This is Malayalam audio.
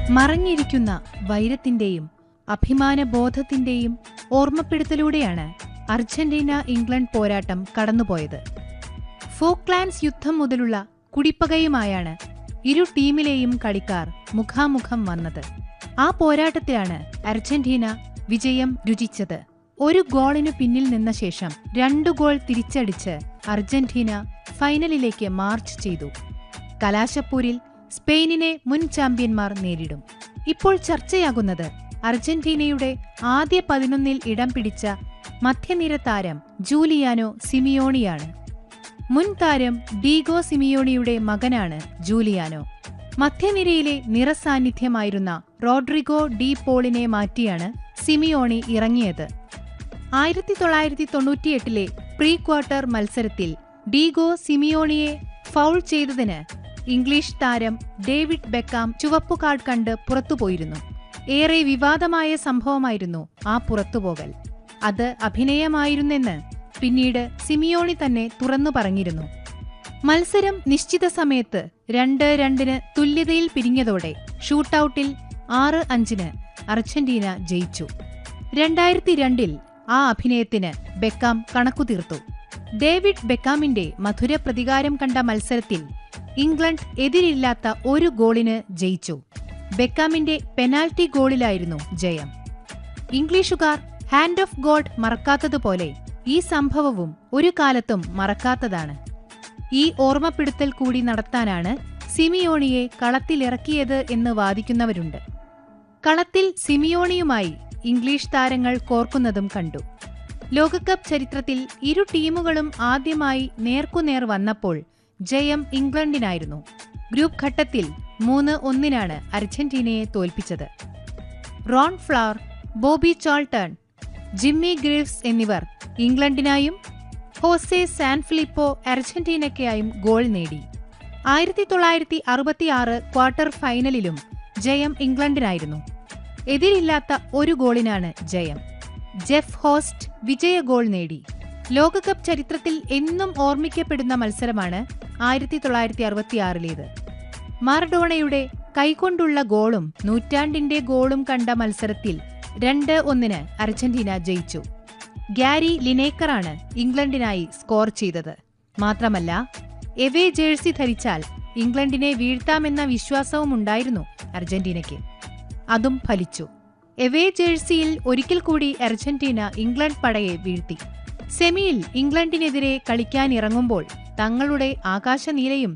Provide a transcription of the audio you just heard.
മറഞ്ഞിരിക്കുന്ന വൈരത്തിന്റെയും അഭിമാനബോധത്തിന്റെയും ഓർമ്മപ്പെടുത്തലൂടെയാണ് അർജന്റീന ഇംഗ്ലണ്ട് പോരാട്ടം കടന്നുപോയത് ഫോക്ലാൻഡ്സ് യുദ്ധം മുതലുള്ള കുടിപ്പകയുമായാണ് ഇരു ടീമിലെയും കളിക്കാർ മുഖാമുഖം വന്നത് ആ പോരാട്ടത്തിലാണ് അർജന്റീന വിജയം രുചിച്ചത് ഒരു ഗോളിനു പിന്നിൽ നിന്ന ശേഷം രണ്ടു ഗോൾ തിരിച്ചടിച്ച് അർജന്റീന ഫൈനലിലേക്ക് മാർച്ച് ചെയ്തു കലാശപ്പൂരിൽ സ്പെയിനിനെ മുൻ ചാമ്പ്യന്മാർ നേരിടും ഇപ്പോൾ ചർച്ചയാകുന്നത് അർജന്റീനയുടെ ആദ്യ പതിനൊന്നിൽ ഇടം പിടിച്ച മധ്യനിര താരം ജൂലിയാനോ സിമിയോണിയാണ് മുൻ താരം ഡീഗോ സിമിയോണിയുടെ മകനാണ് ജൂലിയാനോ മധ്യനിരയിലെ നിറസാന്നിധ്യമായിരുന്ന റോഡ്രിഗോ ഡി പോളിനെ മാറ്റിയാണ് സിമിയോണി ഇറങ്ങിയത് ആയിരത്തി തൊള്ളായിരത്തി തൊണ്ണൂറ്റിയെട്ടിലെ പ്രീ ക്വാർട്ടർ മത്സരത്തിൽ ഡീഗോ സിമിയോണിയെ ഫൗൾ ചെയ്തതിന് ഇംഗ്ലീഷ് താരം ഡേവിഡ് ബെക്കാം ചുവപ്പു കാർഡ് കണ്ട് പുറത്തുപോയിരുന്നു ഏറെ വിവാദമായ സംഭവമായിരുന്നു ആ പുറത്തുപോകൽ അത് അഭിനയമായിരുന്നെന്ന് പിന്നീട് സിമിയോണി തന്നെ തുറന്നു പറഞ്ഞിരുന്നു മത്സരം നിശ്ചിത സമയത്ത് രണ്ട് രണ്ടിന് തുല്യതയിൽ പിരിഞ്ഞതോടെ ഷൂട്ടൌട്ടിൽ ആറ് അഞ്ചിന് അർജന്റീന ജയിച്ചു രണ്ടായിരത്തി രണ്ടിൽ ആ അഭിനയത്തിന് ബെക്കാം കണക്കുതീർത്തു ഡേവിഡ് ബെക്കാമിന്റെ മധുര പ്രതികാരം കണ്ട മത്സരത്തിൽ ഇംഗ്ലണ്ട് എതിരില്ലാത്ത ഒരു ഗോളിന് ജയിച്ചു ബെക്കാമിന്റെ പെനാൽറ്റി ഗോളിലായിരുന്നു ജയം ഇംഗ്ലീഷുകാർ ഹാൻഡ് ഓഫ് ഗോഡ് മറക്കാത്തതുപോലെ ഈ സംഭവവും ഒരു കാലത്തും മറക്കാത്തതാണ് ഈ ഓർമ്മപ്പെടുത്തൽ കൂടി നടത്താനാണ് സിമിയോണിയെ കളത്തിലിറക്കിയത് എന്ന് വാദിക്കുന്നവരുണ്ട് കളത്തിൽ സിമിയോണിയുമായി ഇംഗ്ലീഷ് താരങ്ങൾ കോർക്കുന്നതും കണ്ടു ലോകകപ്പ് ചരിത്രത്തിൽ ഇരു ടീമുകളും ആദ്യമായി നേർക്കുനേർ വന്നപ്പോൾ ജയം ഇംഗ്ലണ്ടിനായിരുന്നു ഗ്രൂപ്പ് ഘട്ടത്തിൽ മൂന്ന് ഒന്നിനാണ് അർജന്റീനയെ തോൽപ്പിച്ചത് Ron Flowers Bobby Charlton Jimmy Greaves എന്നിവർ ഇംഗ്ലണ്ടിനായും ഹോസെ സാൻ ഫിലിപ്പോ അർജന്റീനയ്ക്കായും ഗോൾ നേടി ആയിരത്തി തൊള്ളായിരത്തി അറുപത്തിയാറ് ക്വാർട്ടർ ഫൈനലിലും ജയം ഇംഗ്ലണ്ടിനായിരുന്നു എതിരില്ലാത്ത ഒരു ഗോളിനാണ് ജയം ജെഫ് ഹോസ്റ്റ് വിജയ ഗോൾ നേടി ലോകകപ്പ് ചരിത്രത്തിൽ എന്നും ഓർമ്മിക്കപ്പെടുന്ന മത്സരമാണ് ആയിരത്തി തൊള്ളായിരത്തി അറുപത്തിയാറിലേത് മാറഡോണയുടെ കൈകൊണ്ടുള്ള ഗോളും നൂറ്റാണ്ടിന്റെ ഗോളും കണ്ട മത്സരത്തിൽ രണ്ട് ഒന്നിന് അർജന്റീന ജയിച്ചു ഗ്യാരി ലിനേക്കറാണ് ഇംഗ്ലണ്ടിനായി സ്കോർ ചെയ്തത് മാത്രമല്ല എവേ ജേഴ്സി ധരിച്ചാൽ ഇംഗ്ലണ്ടിനെ വീഴ്ത്താമെന്ന വിശ്വാസവും ഉണ്ടായിരുന്നു അർജന്റീനയ്ക്ക് അതും ഫലിച്ചു എവേ ജേഴ്സിയിൽ ഒരിക്കൽ കൂടി അർജന്റീന ഇംഗ്ലണ്ട് പടയെ വീഴ്ത്തി സെമിയിൽ ഇംഗ്ലണ്ടിനെതിരെ കളിക്കാനിറങ്ങുമ്പോൾ തങ്ങളുടെ ആകാശനീലയും